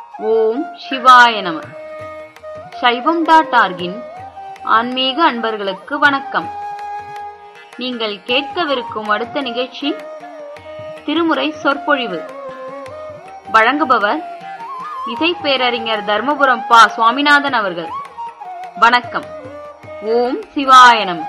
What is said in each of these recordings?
ஓம் சிவாய நம சைவம் டாட் ஆர்கின் ஆன்மீக அன்பர்களுக்கு வணக்கம் நீங்கள் கேட்கவிருக்கும் அடுத்த நிகழ்ச்சி திருமுறை சொற்பொழிவு வழங்குபவர் இசை பேரறிஞர் தர்மபுரம் பா சுவாமிநாதன் அவர்கள் வணக்கம் ஓம் சிவாய நம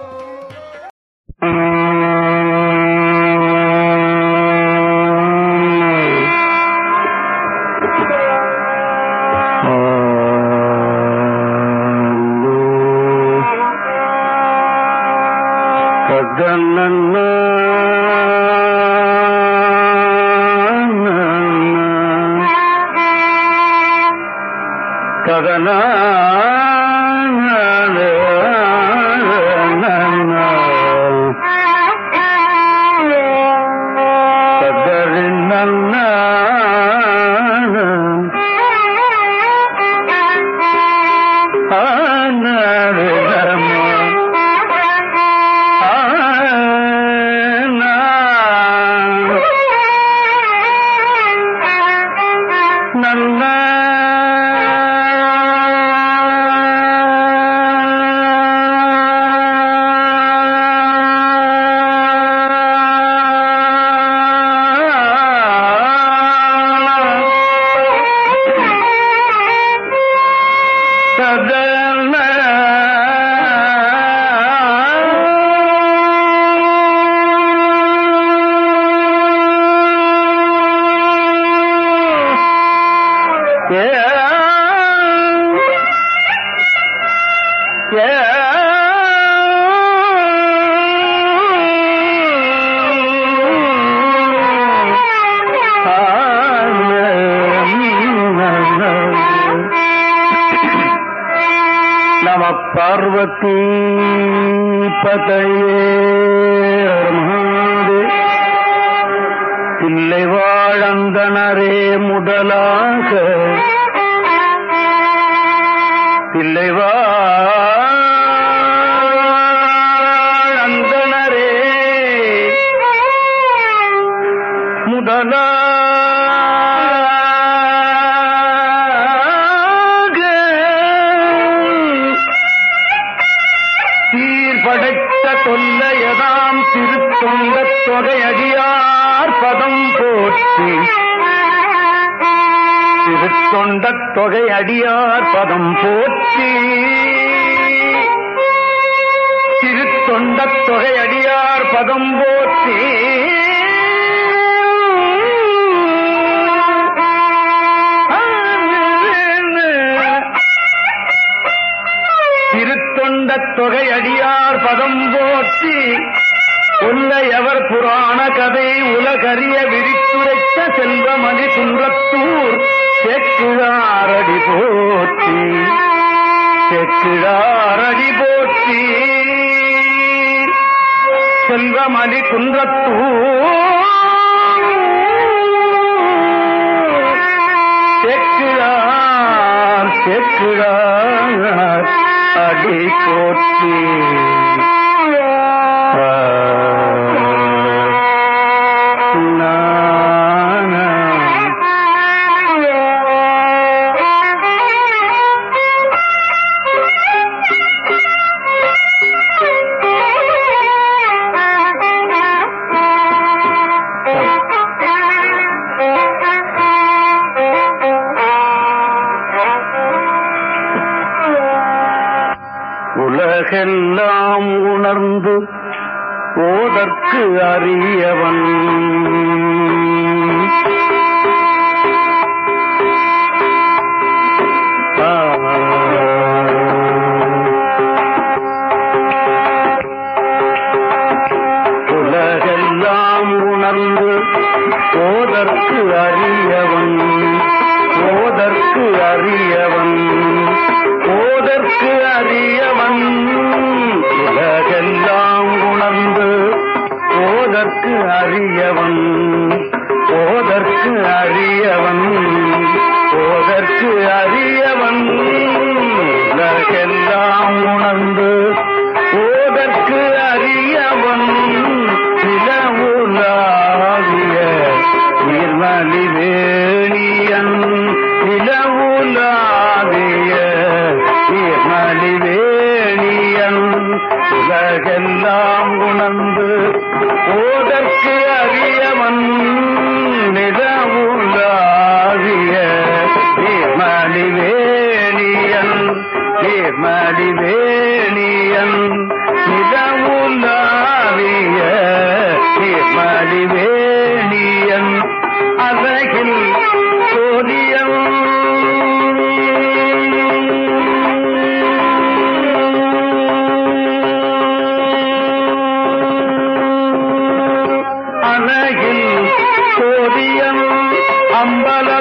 கதனன்ன கதன நல்ல நம பார்வதி பதையே தில்லை வாழந்தனரே முதலாக தில்லை வாழந்தனரே முதலாக சீர்படைத்த தொல்லையதாம் திருத்தொண்ட தொகையடியார் பதம் போற்றி திருத்தொண்ட தொகை அடியார் பதம் போற்றி திருத்தொண்ட தொகை அடியார் பதம் போற்றி திருத்தொண்ட தொகை அடியார் பதம் போற்றி உன்னையவர் புராண கதை உலகறிய விரித்துரைத்த செல்வமணி குன்றத்தூர் செக்கிழாரடி போற்றி செக்கிழாரடி போற்றி செல்வமணி குன்றத்தூர் செக்கிழார் செக்கிழார் அடி போற்றி உலகெல்லாம் உணர்ந்து ஓதற்கு அறியவன் உலகெல்லாம் உணர்ந்து ஓதற்கு அறியவன் ஓதற்கு அறியவன் ஓதற்கு அறியவன் உலகெல்லாம் உணர்ந்து ஓதற்கு அறியவன் ஓதற்கு அறியவன் ஓதற்கு அறியவன் உலகெல்லாம் உணர்ந்து ஓதற்கு அறியவன் நிலவுலாவிய நீர்மலி வேணியன்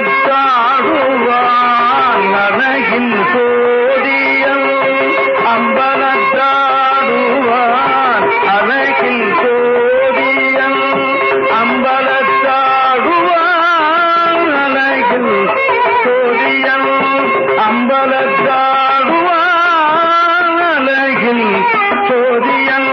அம்பலத்தாடுவான் அழகில் சோதியம் அம்பலத்தாடுவான் அழகில் சோதியம் அம்பலத்தாடுவான் அழகில் சோதியம் அம்பலத்தாடுவான் அழகில் சோதியம்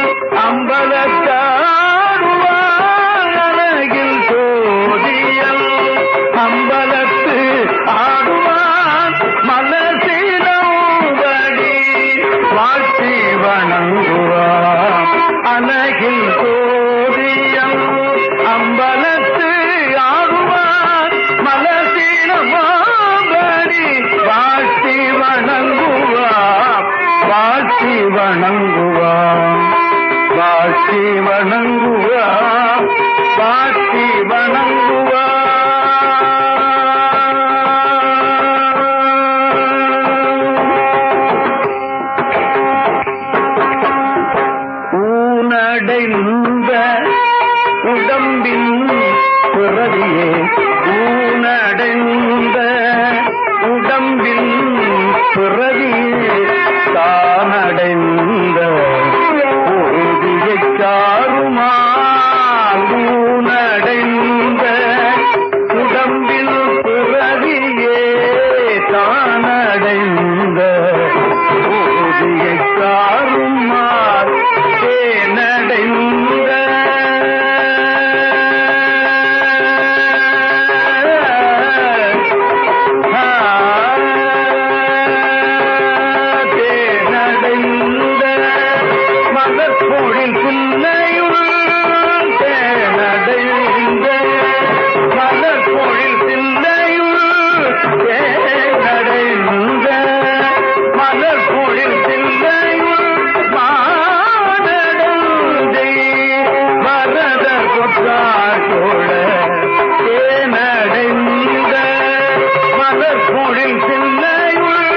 அம்பலத்தாடுவான் அழகில் சோதியம் அம்பலத்து ஆடுவான் மலசிலம்படி வாழ்த்தி வணங்குவான் அழகில் சோதியம் அம்பலத்து ஆடுவான் மலசிலம்படி வாழ்த்தி வணங்குவான் வாழ்த்தி வணங்குவான் வாழ்த்தி வணங்குவான் வாழ்த்தி வணங்குவான் ஊனடைந்த உடம்பின் பிறவியே ஊனடைந்த உடம்பின் பிறவியே தானடைந்த உறுதியைச் சாருமால் ஊனடைந்த உடம்பில் பிறவியே தானடைந்த உறுதியைச் சாருமால் தேனடைந்த தேனடைந்த மலர்பொழில் பிள்ளையுள் தேனடைந்த மலர்பொழில் பிள்ளையுள் தேனடைந்த மலர்பொழில் பிள்ளையுள் மானடந்தை வரதர் கொத்தாட்டோட தேனடைந்த மலர்பொழில் பிள்ளையுள்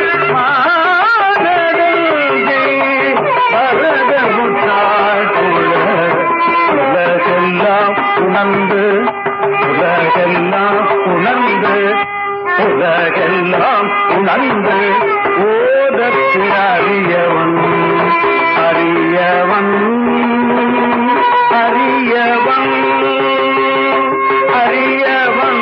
மானடந்தை வரதர் கொத்தாட்டோட உலகெல்லாம் உணர்ந்து உலகெல்லாம் உணர்ந்து உலகெல்லாம் உணர்ந்து ஓதற்கு அறியவன் அறியவன் அறியவன் அறியவன்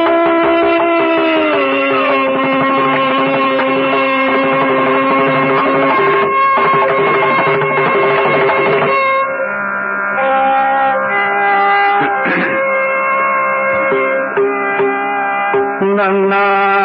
நன்னா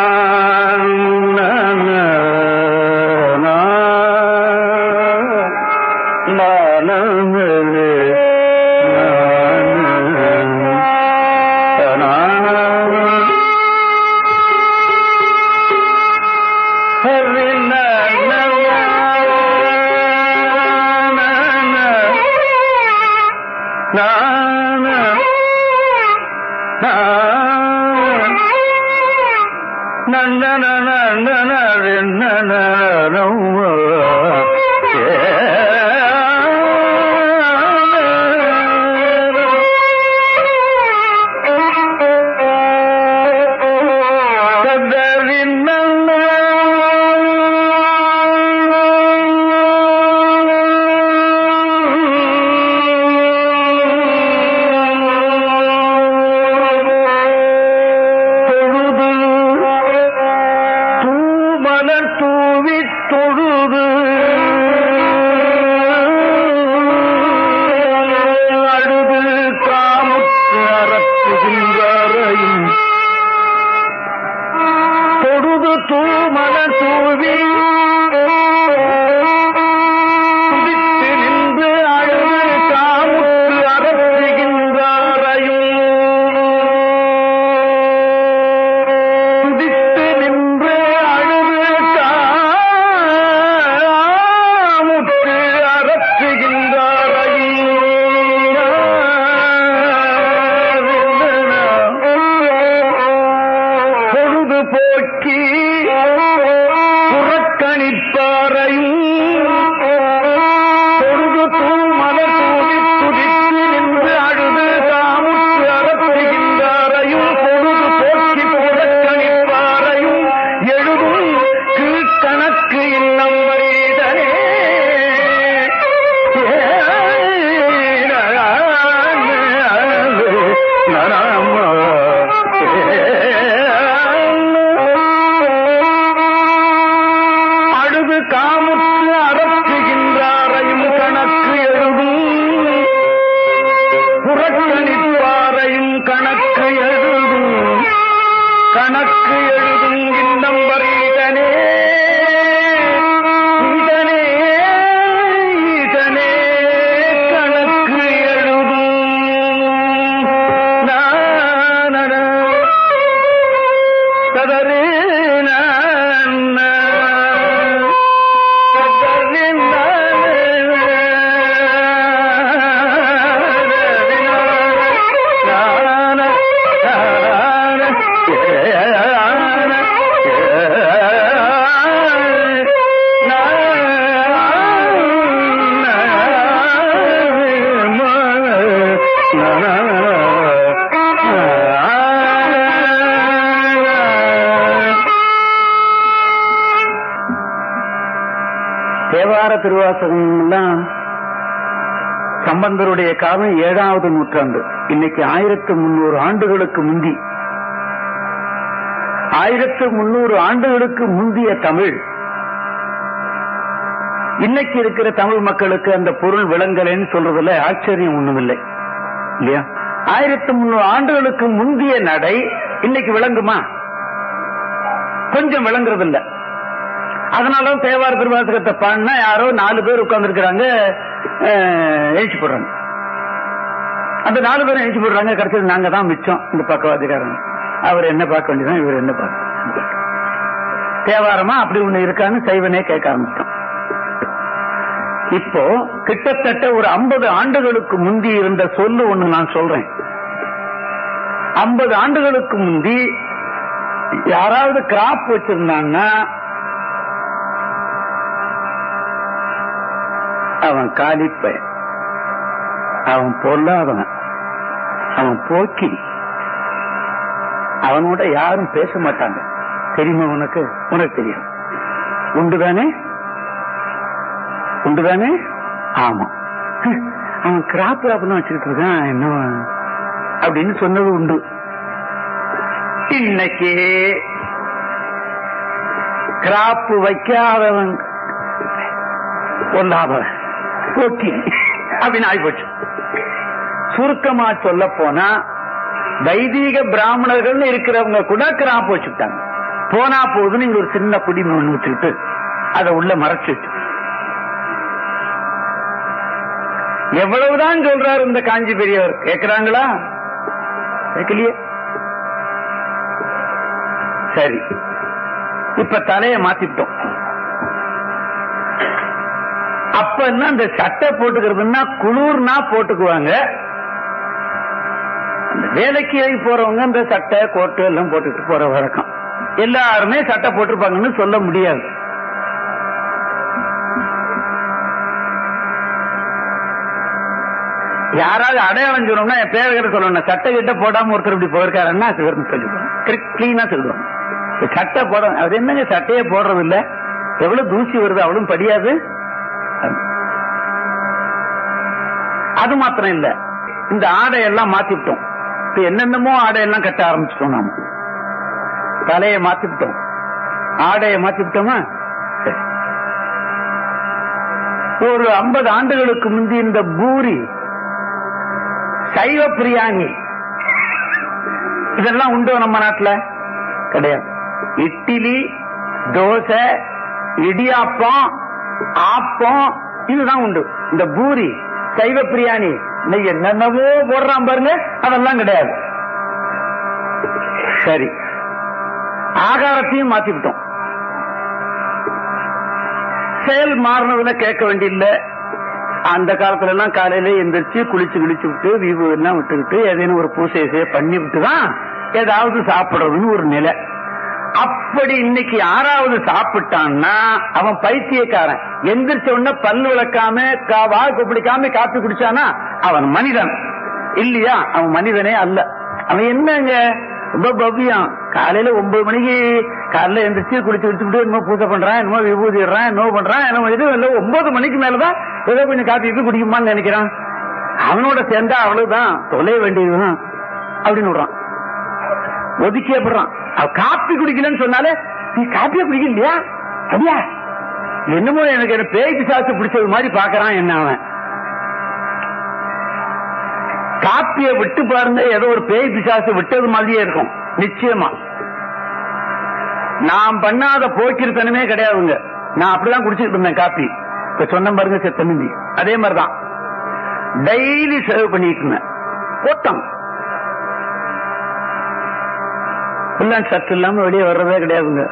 தூமலர் தூவி தொழுது அழுது காமுற்று அறப்புகின்றாரையும் தொழுது தூமலர் தூவி துடித்து நின்று அழுது காமுற்று அறப்புகின்றாரையும் துடித்து நின்று அழுது காமுற்று அறற்றுகின்றாரையும் பொழுது போக்கி புறக்கணிப்பாரையும் பொழுது தூமலர் தூவி துடித்து நின்று அழுது காமுற்று அறற்றுகின்றாரையும் பொழுது போக்கி புற தேவார திருவாசகம் எல்லாம் சம்பந்தருடைய காலம் ஏழாவது நூற்றாண்டு இன்னைக்கு ஆயிரத்து முன்னூறு ஆண்டுகளுக்கு முந்தி ஆயிரத்து முன்னூறு ஆண்டுகளுக்கு முந்திய தமிழ் இன்னைக்கு இருக்கிற தமிழ் மக்களுக்கு அந்த பொருள் விளங்கலைன்னு சொல்றதுல ஆச்சரியம் ஒண்ணுமில்லை இல்லையா ஆயிரத்து முன்னூறு ஆண்டுகளுக்கு முந்திய நடை இன்னைக்கு விளங்குமா கொஞ்சம் விளங்குறது இல்ல அதனால தேவார திருவாசகத்தை பாடினா யாரோ நாலு பேர் உட்கார்ந்து இருக்கிறாங்க எழுச்சி போடுறாங்க அந்த நாலு பேரும் எழுச்சி போடுறாங்க கடைசியில் நாங்க தான் மிச்சம் இந்த பக்கவாதிகாரன் அவர் என்ன பார்க்க வேண்டியதான் இவர் என்ன பார்க்க தேவாரமா அப்படி ஒண்ணு இருக்கான்னு சைவனே கேட்க ஆரம்பிச்சிட்டோம் இப்போ கிட்டத்தட்ட ஒரு ஐம்பது ஆண்டுகளுக்கு முந்தி இருந்த சொல்லு ஒண்ணு நான் சொல்றேன் ஐம்பது ஆண்டுகளுக்கு முந்தி யாராவது கிராப் வச்சிருந்தாங்கன்னா அவன் காலிப்பை அவன் பொல்லாதவன் அவன் போக்கி அவனோட யாரும் பேச மாட்டாங்க தெரியுமா உனக்கு உனக்கு தெரியும் உண்டுதானே உண்டுதானே ஆமா அவன் கிராப் கிராப்லாம் வச்சுக்கிட்டு இருக்கான் என்ன அப்படின்னு சொன்னது உண்டு இன்னைக்கு கிராப் வைக்காதவன் ஒன்றாதவன் போக்கி அப்படின்னு ஆகிப்போச்சு சுருக்கமா சொல்ல போனா வைதீக பிராமணர்கள் இருக்கிறவங்க கூட கிராப் வச்சுட்டாங்க போனா போதுன்னு இங்க ஒரு சின்ன குடிமை ஒண்ணு வச்சுக்கிட்டு அதை உள்ள மறைச்சு வச்சு எவ்வளவுதான் சொல்றாரு இந்த காஞ்சி பெரியவர் கேட்கிறாங்களா கேட்கலையே சரி இப்ப தலைய மாத்திட்டோம் அப்ப என்ன இந்த சட்டை போட்டுக்கிறதுன்னா குளிர்னா போட்டுக்குவாங்க அந்த வேலைக்கு போறவங்க இந்த சட்டை கோட்டு எல்லாம் போட்டுட்டு போற வழக்கம் எல்லாருமே சட்டை போட்டிருப்பாங்கன்னு சொல்ல முடியாது யாராவது அடையாளம் சொல்லணும்னா என் பேரை கிட்ட சொல்லணும் சட்டை கிட்ட போடாம ஒருத்தர் இப்படி போயிருக்காருன்னா சிவர்னு சொல்லிடுவோம் கிளீனா சொல்லுவோம் சட்டை போட அது என்னங்க சட்டையே போடுறது இல்ல எவ்வளவு தூசி வருது அவ்வளவு படியாது அது மாத்திரம் இல்ல இந்த ஆடையெல்லாம் மாத்திவிட்டோம் இப்ப என்னென்னமோ ஆடையெல்லாம் கட்ட ஆரம்பிச்சிட்டோம் நாம தலையை மாத்திவிட்டோம் ஆடையை மாத்திவிட்டோமா சரி. ஒரு ஐம்பது ஆண்டுகளுக்கு முந்தி இந்த பூரி சைவ பிரியாணி இதெல்லாம் உண்டோ நம்ம நாட்டுல கிடையாது இட்லி தோசை இடியாப்பம் ஆப்பம் இதுதான் உண்டு இந்த பூரி சைவ பிரியாணி இன்னைக்கு என்னென்னவோ போடுறான் பாருங்க அதெல்லாம் கிடையாது சரி ஆகாரத்தையும் மாத்திவிட்டோம் செயல் மாறினதுல கேட்க வேண்டியதில்ல அந்த காலத்துல எல்லாம் காலையில எந்திரிச்சு குளிச்சு குளிச்சு விட்டு வீவு எல்லாம் விட்டுக்கிட்டு ஏதேனும் ஒரு பூசை செய்ய பண்ணி விட்டு தான் ஏதாவது சாப்பிடுறதுன்னு ஒரு நிலை அப்படி இன்னைக்கு யாராவது சாப்பிட்டான்னா அவன் பைத்தியக்காரன் எந்திரிச்ச உடனே பல்லு விளக்காம கா- வாய் பிடிக்காம காப்பி குடிச்சானா அவன் மனிதன் இல்லையா அவன் மனிதனே அல்ல அவன் என்னங்க ரொம்ப பவ்யம் காலையில ஒன்பது மணிக்கு காலையில எந்திரிச்சு குளிச்சு குடிச்சுட்டு என்னமோ பூஜை பண்றான் என்னமோ விபூதிடுறான் என்னமோ பண்றான் என்னமோ இது இல்ல ஒன்பது மணிக்கு மேலதான் ஏதோ கொஞ்சம் காப்பி கீப்பி குடிக்குமான்னு நினைக்கிறான் அவனோட சேர்ந்தா அவ்வளவுதான் தொலைய வேண்டியதுதான் அப்படின்னு விடுறான் ஒதுக்கியப்படுறான் அவ காப்பி குடிக்கலன்னு சொன்னாலே நீ காப்பியே குடிக்கலையா அப்படியா என்னமோ எனக்கு என்ன பேய் பிசாசு பிடிச்சது மாதிரி பாக்குறான் என்ன அவன் காப்பிய விட்டு பாருங்க ஏதோ ஒரு பேய் பிசாசு விட்டது மாதிரியே இருக்கும் நிச்சயமா நான் பண்ணாத போக்கிருத்தனமே கிடையாதுங்க நான் அப்படிதான் குடிச்சிட்டு இருந்தேன் காப்பி இப்ப சொன்ன பாருங்க செத்தனி அதே மாதிரிதான் டெய்லி சேவ் பண்ணிட்டு இருந்தேன் போட்டோம் ஃபுல்லாக சத்து இல்லாம வெளியே வர்றதே கிடையாதுங்க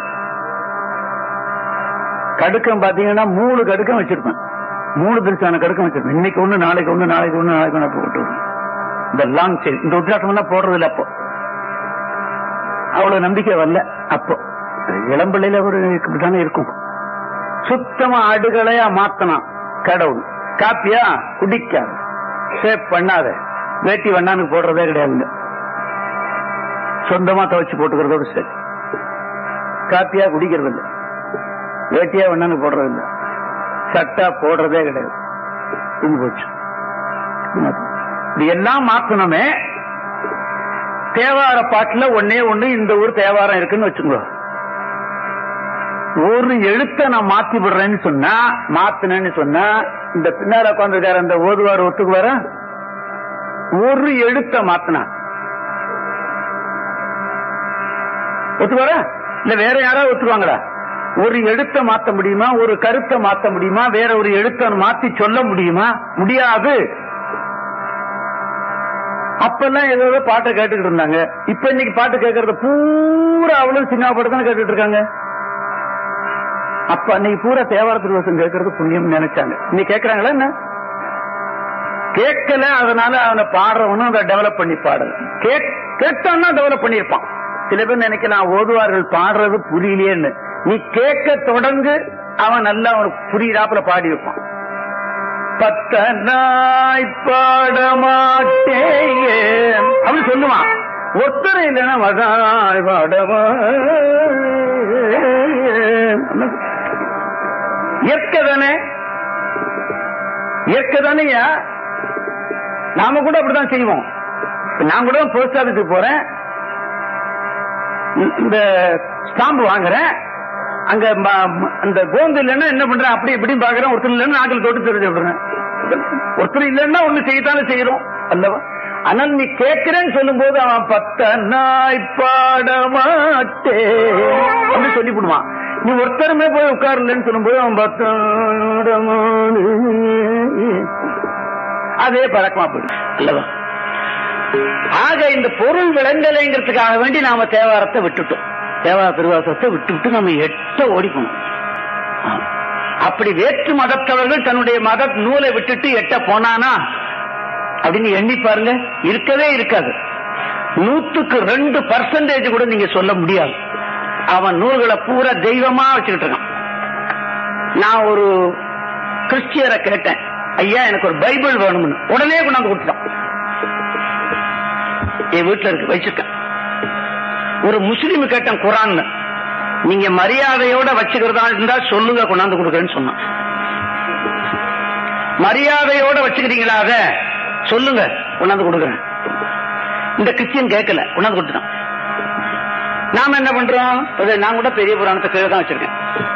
கடுக்கம் பாத்தீங்கன்னா மூணு கடுக்கம் வச்சிருப்பேன் மூணு பெருசான கடுக்கம் வச்சிருப்பேன் இன்னைக்கு ஒண்ணு நாளைக்கு ஒண்ணு நாளைக்கு ஒண்ணு நாளைக்கு ஒண்ணு அப்படி போட்டு வருவேன். இந்த லாங் செயின் இந்த உத்ராட்டம் எல்லாம் போடுறது இல்ல அப்போ அவ்வளவு நம்பிக்கை வரல அப்போ இளம்பிள்ளையில ஒரு இப்படித்தானே இருக்கும் சுத்தமா அடுகளையா மாத்தலாம் கடவுள் காப்பியா குடிக்காத சேப் பண்ணாத வேட்டி வண்ணானுக்கு போடுறதே கிடையாதுங்க சொந்தமா துவைச்சு போட்டுக்கிறதோட சரி காப்பியா குடிக்கிறது இல்ல வேட்டியா வண்ணானுக்கு போடுறது இல்ல சட்டை போடுறதே கிடையாது இருந்து போச்சு இது எல்லாம் மாத்தணுமே தேவார பாட்டுல ஒன்னே ஒண்ணு இந்த ஊர் தேவாரம் இருக்குன்னு வச்சுக்கோ ஒரு எழுத்த நான் மாத்தி விடுறேன்னு சொன்னா மாத்தினேன்னு சொன்னா இந்த பின்னால உட்காந்துருக்காரு அந்த ஓதுவார் ஒத்துக்கு வர ஒரு எழுத்த மாத்தினா ஒத்துக்கு வர இல்ல வேற யாராவது ஒத்துக்குவாங்களா ஒரு எழுத்த மாத்த முடியுமா ஒரு கருத்தை மாத்த முடியுமா வேற ஒரு எழுத்த மாத்தி சொல்ல முடியுமா முடியாது அப்பெல்லாம் ஏதோ ஏதோ பாட்டை கேட்டுக்கிட்டு இருந்தாங்க இப்ப இன்னைக்கு பாட்டு கேட்கறது பூரா அவ்வளவு சின்ன பாட்டு தானே கேட்டுட்டு இருக்காங்க அப்ப அன்னைக்கு பூரா தேவார திருவசம் கேட்கறது புண்ணியம் நினைச்சாங்க இன்னைக்கு கேட்கறாங்களா என்ன கேட்கல அதனால அவனை பாடுறவனும் அதை டெவலப் பண்ணி பாடல கேட்- கேட்டான்னா டெவலப் பண்ணிருப்பான் சில பேர் நினைக்கலாம் ஓதுவார்கள் பாடுறது புரியலையேன்னு நீ கேட்க தொடங்கு அவன் நல்லா அவனுக்கு புரியுறாப்புல பாடி வைப்பான் பத்தனாய் பாட மாட்டேன் அப்படின்னு சொல்லுவான் ஒருத்தர் இல்லைன்னா மதாய் பாடவா இயற்கை தானே இயற்கை தானேயா நாம கூட அப்படிதான் செய்வோம் இப்ப நான் கூட போஸ்ட் ஆபீஸுக்கு போறேன் இந்த- இந்த ஸ்டாம்பு வாங்குறேன் அங்க ம- ம- அந்த கோந்து இல்லைன்னா என்ன பண்றேன் அப்படி இப்படின்னு பாக்குறேன் ஒருத்தர் இல்லைன்னா நாக்கில் தொட்டு தெரிஞ்சு விடுறேன் ஒருத்தர் இல்லைன்னா ஒண்ணு செய்யத்தானே செய்யறோம் அல்லவா ஆனால் நீ கேட்கிறேன்னு சொல்லும் போது அவன் பத்த நாய் பாட மாட்டே அப்படின்னு சொல்லி விடுவான் நீ ஒருத்தருமே போய் உட்காரலன்னு சொல்லும்போது அவன் பத்தாடமானு அதே பழக்கமா போயிடும் அல்லவா ஆக இந்த பொருள் விளங்கலைங்கிறதுக்காக வேண்டி நாம தேவாரத்தை விட்டுட்டோம் தேவார திருவாசத்தை விட்டு விட்டு நம்ம எட்ட ஓடிக்கணும் ஆமா. அப்படி வேற்று மதத்தவர்கள் தன்னுடைய மத நூலை விட்டுட்டு எட்ட போனானா அப்படின்னு எண்ணி பாருங்க இருக்கவே இருக்காது நூத்துக்கு ரெண்டு பர்சன்டேஜ் கூட நீங்க சொல்ல முடியாது அவன் நூல்களை பூரா தெய்வமா வச்சுக்கிட்டு இருக்கான் நான் ஒரு கிறிஸ்டியரை கேட்டேன் ஐயா எனக்கு ஒரு பைபிள் வேணும்னு உடனே கொண்டாந்து கொடுத்துட்டான் என் வீட்டுல இருக்கு வச்சிருக்கேன் ஒரு முஸ்லீம் கேட்டேன் குரான் நீங்க மரியாதையோட வச்சுக்கிறதா இருந்தா சொல்லுங்க கொண்டாந்து கொடுக்கறேன்னு சொன்னான் மரியாதையோட வச்சுக்கிறீங்களா அத சொல்லுங்க கொண்டாந்து கொடுக்கறேன் இந்த கிறிஸ்டியன் கேட்கல கொண்டாந்து கொடுத்துட்டான் நாம என்ன பண்றோம் அது நான் கூட பெரிய புராணத்தை கீழே தான் வச்சிருக்கேன்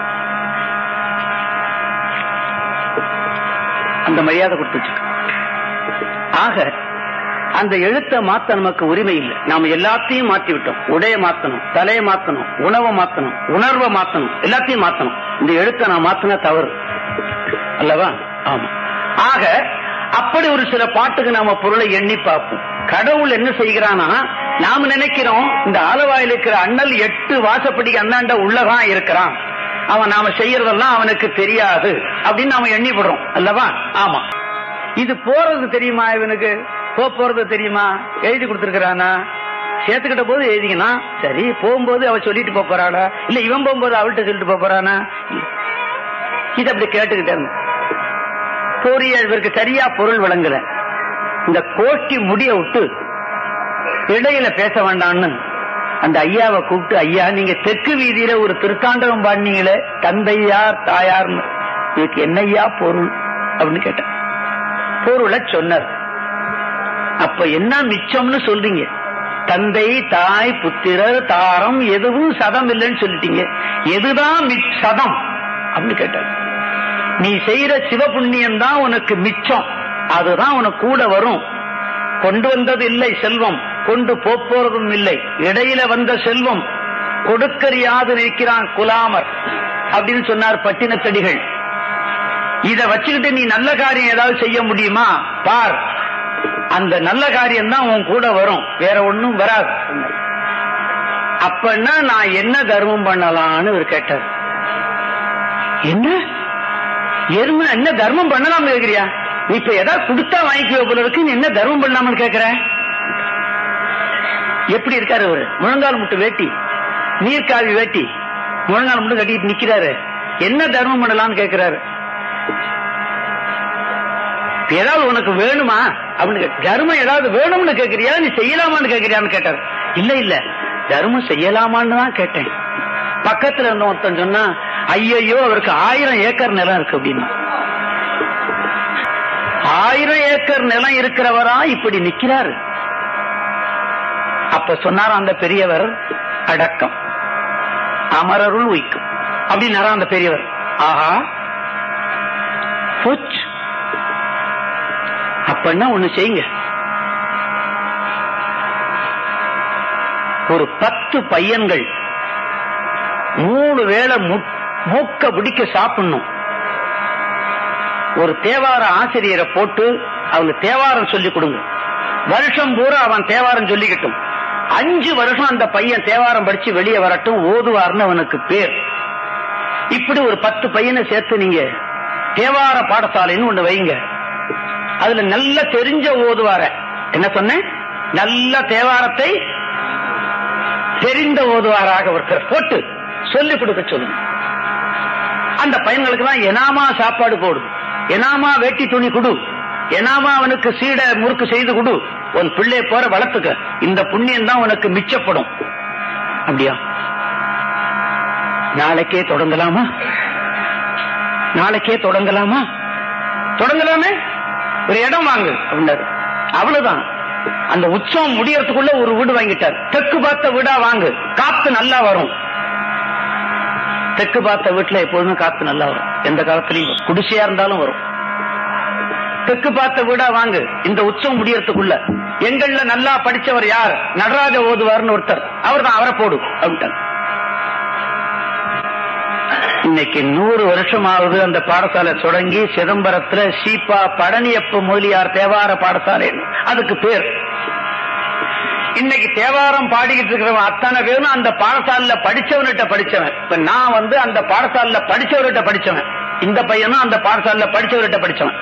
அந்த மரியாதை கொடுத்து வச்சிருக்கேன் ஆக அந்த எழுத்தை மாத்த நமக்கு உரிமை இல்லை நாம எல்லாத்தையும் மாத்தி விட்டோம் உடைய மாத்தணும் தலையை மாத்தணும் உணவை மாத்தணும் உணர்வை மாத்தணும் எல்லாத்தையும் மாத்தணும் இந்த எழுத்தை நான் மாத்தினா தவறு அல்லவா ஆமா ஆக அப்படி ஒரு சில பாட்டுக்கு நாம பொருளை எண்ணி பார்ப்போம் கடவுள் என்ன செய்கிறானா நாம நினைக்கிறோம் இந்த ஆலவாயில் இருக்கிற அண்ணல் எட்டு வாசப்படிக்கு அண்ணாண்ட உள்ளதான் இருக்கிறான் அவன் நாம செய்யறதெல்லாம் அவனுக்கு தெரியாது அப்படின்னு நாம எண்ணி விடுறோம் அல்லவா ஆமா இது போறது தெரியுமா இவனுக்கு போ போறது தெரியுமா எழுதி கொடுத்திருக்கிறானா சேர்த்துக்கிட்ட போது எழுதிக்கனா சரி போகும்போது அவ சொல்லிட்டு போப் போறாளா இல்ல இவன் போகும்போது அவள்கிட்ட சொல்லிட்டு போப் போறானா இது அப்படி கேட்டுக்கிட்டே இருந்தேன் போறிய இவருக்கு சரியா பொருள் விளங்கல இந்த கோஷ்டி முடிய விட்டு இடையில பேச வேண்டாம்னு அந்த ஐயாவை கூப்பிட்டு ஐயா நீங்க தெற்கு வீதியில ஒரு திருத்தாண்டகம் பாடினீங்களே தந்தையார் தாயார்னு இதுக்கு என்னையா பொருள் அப்படின்னு கேட்டேன் பொருளை சொன்னார் அப்ப என்ன மிச்சம்னு சொல்றீங்க தந்தை தாய் புத்திரர் தாரம் எதுவும் சதம் இல்லைன்னு சொல்லிட்டீங்க எதுதான் மி- சதம் அப்படின்னு கேட்டார் நீ செய்யற சிவபுண்ணியம் தான் உனக்கு மிச்சம் அதுதான் உனக்கு கூட வரும் கொண்டு வந்தது இல்லை செல்வம் கொண்டு போறதும் இல்லை இடையில வந்த செல்வம் கொடுக்கறியாது நிற்கிறான் குலாமர் அப்படின்னு சொன்னார் பட்டினத்தடிகள் இத வச்சுக்கிட்டு நீ நல்ல காரியம் ஏதாவது செய்ய முடியுமா பார் அந்த நல்ல காரியம் தான் உன் கூட வரும் வேற ஒண்ணும் வராது அப்பன்னா நான் என்ன தர்மம் பண்ணலாம்னு இவர் கேட்டார் என்ன எருமை என்ன தர்மம் பண்ணலாம் கேக்குறியா நீ இப்ப ஏதாவது கொடுத்தா வாங்கிக்குவ போல இருக்கு நீ என்ன தர்மம் பண்ணலாம்னு கேக்குற எப்படி இருக்காரு அவரு முழங்கால் முட்டு வேட்டி நீர்க்காவி வேட்டி முழங்கால் முட்டு கட்டிட்டு நிக்கிறாரு என்ன தர்மம் பண்ணலாம்னு கேக்குறாரு இப்ப ஏதாவது உனக்கு வேணுமா அப்படின்னு கேட்டு தர்மம் ஏதாவது வேணும்னு கேக்குறியா நீ செய்யலாமான்னு கேக்குறியான்னு கேட்டாரு இல்ல இல்ல தர்மம் செய்யலாமான்னு தான் கேட்டேன் பக்கத்துல இருந்த ஒருத்தன் சொன்னா ஐயையோ அவருக்கு ஆயிரம் ஏக்கர் நிலம் இருக்கு அப்படின்னா ஆயிரம் ஏக்கர் நிலம் இருக்கிறவரா இப்படி நிக்கிறாரு அப்ப சொன்னார் அந்த பெரியவர் அடக்கம் அமரருள் உய்க்கும் அப்படின்னாரா அந்த பெரியவர் ஆஹா போச்சு அப்படின்னா ஒண்ணு செய்யுங்க ஒரு பத்து பையன்கள் மூணு வேளை மு- மூக்க பிடிக்க சாப்பிடணும் ஒரு தேவார ஆசிரியரை போட்டு அவங்க தேவாரம் சொல்லி கொடுங்க வருஷம் பூரா அவன் தேவாரம் சொல்லிக்கிட்டும் அஞ்சு வருஷம் அந்த பையன் தேவாரம் படிச்சு வெளியே வரட்டும் ஓதுவார்னு அவனுக்கு பேர் இப்படி ஒரு பத்து பையனை சேர்த்து நீங்க தேவார பாடசாலைன்னு ஒண்ணு வைங்க அதுல நல்ல தெரிஞ்ச ஓதுவார என்ன சொன்னேன் நல்ல தேவாரத்தை தெரிந்த ஓதுவாராக ஒருத்தர் போட்டு சொல்லிக் கொடுக்க சொல்லுங்க அந்த பையன்களுக்கு எல்லாம் எனாமா சாப்பாடு போடு எனாமா வேட்டி துணி கொடு எனாமா அவனுக்கு சீட முறுக்கு செய்து கொடு உன் பிள்ளை போற வளர்த்துக்க இந்த புண்ணியம் தான் உனக்கு மிச்சப்படும் அப்படியா நாளைக்கே தொடங்கலாமா நாளைக்கே தொடங்கலாமா தொடங்கலாமே ஒரு இடம் வாங்கு அப்படின்னாரு அவ்வளவுதான் அந்த உற்சவம் முடியறதுக்குள்ள ஒரு வீடு வாங்கிட்டார் தெற்கு பார்த்த வீடா வாங்கு காத்து நல்லா வரும் தெற்கு பார்த்த வீட்டுல எப்போதுமே காத்து நல்லா வரும் எந்த காலத்திலையும் வரும். குடிசையா இருந்தாலும் வரும் தெற்கு பார்த்த வீடா வாங்கு இந்த உற்சவம் முடியறதுக்குள்ள எங்கள்ல நல்லா படிச்சவர் யார் நடராஜ ஓதுவார்னு ஒருத்தர் அவர் தான் அவரை போடு அப்படின்ட்டார் இன்னைக்கு நூறு வருஷம் ஆகுது அந்த பாடசாலை தொடங்கி சிதம்பரத்துல சீப்பா பழனியப்ப முதலியார் தேவார பாடசாலை அதுக்கு பேர் இன்னைக்கு தேவாரம் பாடிக்கிட்டு இருக்கிறவன் அத்தனை பேரும் அந்த பாடசாலையில படிச்சவன்கிட்ட படிச்சவன் இப்ப நான் வந்து அந்த பாடசாலையில படிச்சவர்கிட்ட படிச்சவன் இந்த பையனும் அந்த பாடசாலையில படிச்சவர்கிட்ட படிச்சவன்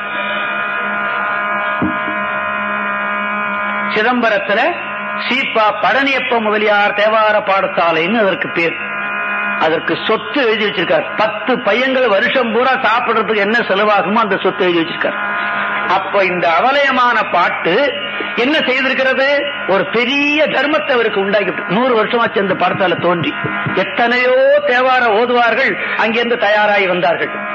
சிதம்பரத்துல சீப்பா பழனியப்ப முதலியார் தேவார பாடசாலைன்னு அதற்கு பேர் அதற்கு சொத்து எழுதி வச்சிருக்கார் பத்து பையங்கள் வருஷம் பூரா சாப்பிடுறதுக்கு என்ன செலவாகுமோ அந்த சொத்து எழுதி வச்சிருக்கார் அப்ப இந்த அவலயமான பாட்டு என்ன செய்திருக்கிறது ஒரு பெரிய தர்மத்தை அவருக்கு உண்டாக்கி நூறு வருஷமாச்சு அந்த பாடசாலை தோன்றி எத்தனையோ தேவார ஓதுவார்கள் அங்கிருந்து தயாராகி வந்தார்கள்